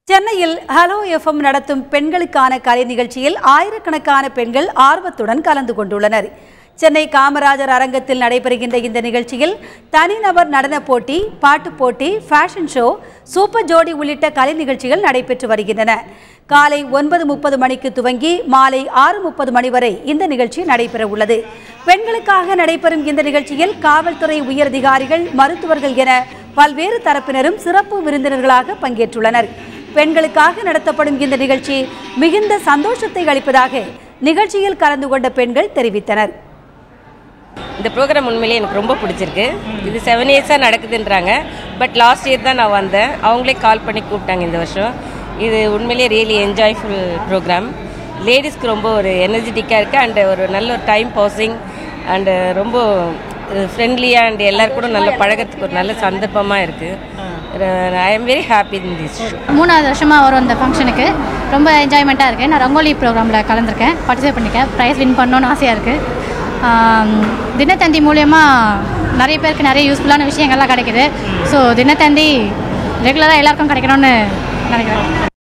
சென்னையில் hello FM நடத்தும் பெண்களுக்கான கலை நிகழ்ச்சியில் ஆயிரக்கணக்கான பெண்கள் ஆர்வத்துடன் கலந்து கொண்டுள்ளனர் சென்னை காமராஜர் அரங்கத்தில் நடைபெறுகின்ற இந்த நிகழ்ச்சியில் தனிநபர் நடனப் போட்டி பாட்டுப் போட்டி ஃபேஷன் ஷோ சூப்பர் ஜோடி உள்ளிட்ட கலை நிகழ்ச்சிகள் நடைபெற்று வருகின்றன காலை ஒன்பது முப்பது மணிக்கு துவங்கி மாலை ஆறு முப்பது மணி வரை இந்த நிகழ்ச்சி நடைபெற உள்ளது பெண்களுக்காக நடைபெறும் இந்த நிகழ்ச்சியில் காவல்துறை உயரதிகாரிகள் மருத்துவர்கள் என பல்வேறு தரப்பினரும் சிறப்பு விருந்தினர்களாக பங்கேற்றுள்ளனர் பெண்களுக்காக நடத்தப்படும் இந்த நிகழ்ச்சி மிகுந்த சந்தோஷத்தை அளிப்பதாக நிகழ்ச்சியில் கலந்து கொண்ட பெண்கள் தெரிவித்தனர் இந்த ப்ரோக்ராம் உண்மையிலேயே எனக்கு ரொம்ப பிடிச்சிருக்கு இது செவன் இயர்ஸாக நடக்குதுன்றாங்க பட் லாஸ்ட் இயர் தான் நான் வந்தேன் அவங்களே கால் பண்ணி கூப்பிட்டாங்க இந்த வருஷம் இது உண்மையிலேயே ரியலி என்ஜாய்ஃபுல் ப்ரோக்ராம் லேடிஸ்க்கு ரொம்ப ஒரு எனர்ஜெட்டிக்காக இருக்குது அண்ட் ஒரு நல்ல ஒரு டைம் பாசிங் அண்டு ரொம்ப ஃப்ரெண்ட்லியாக அண்ட் எல்லாரும் கூட நல்ல பழகத்துக்கு ஒரு நல்ல சந்தர்ப்பமாக இருக்குது I am very happy in this show மூணாவது வருஷமாக வரும் இந்த ஃபங்க்ஷனுக்கு ரொம்ப என்ஜாய்மெண்ட்டாக இருக்குது நான் ரங்கோலி ப்ரோக்ராமில் கலந்துருக்கேன் பார்ட்டிசிபேட் பண்ணியிருக்கேன் ப்ரைஸ் வின் பண்ணணும்னு ஆசையாக இருக்குது தினத்தந்தி மூலயமா நிறைய பேருக்கு நிறைய யூஸ்ஃபுல்லான விஷயங்கள்லாம் கிடைக்குது ஸோ தினத்தந்தி ரெகுலராக எல்லாருக்கும் கிடைக்கணும்னு நினைக்கிறேன்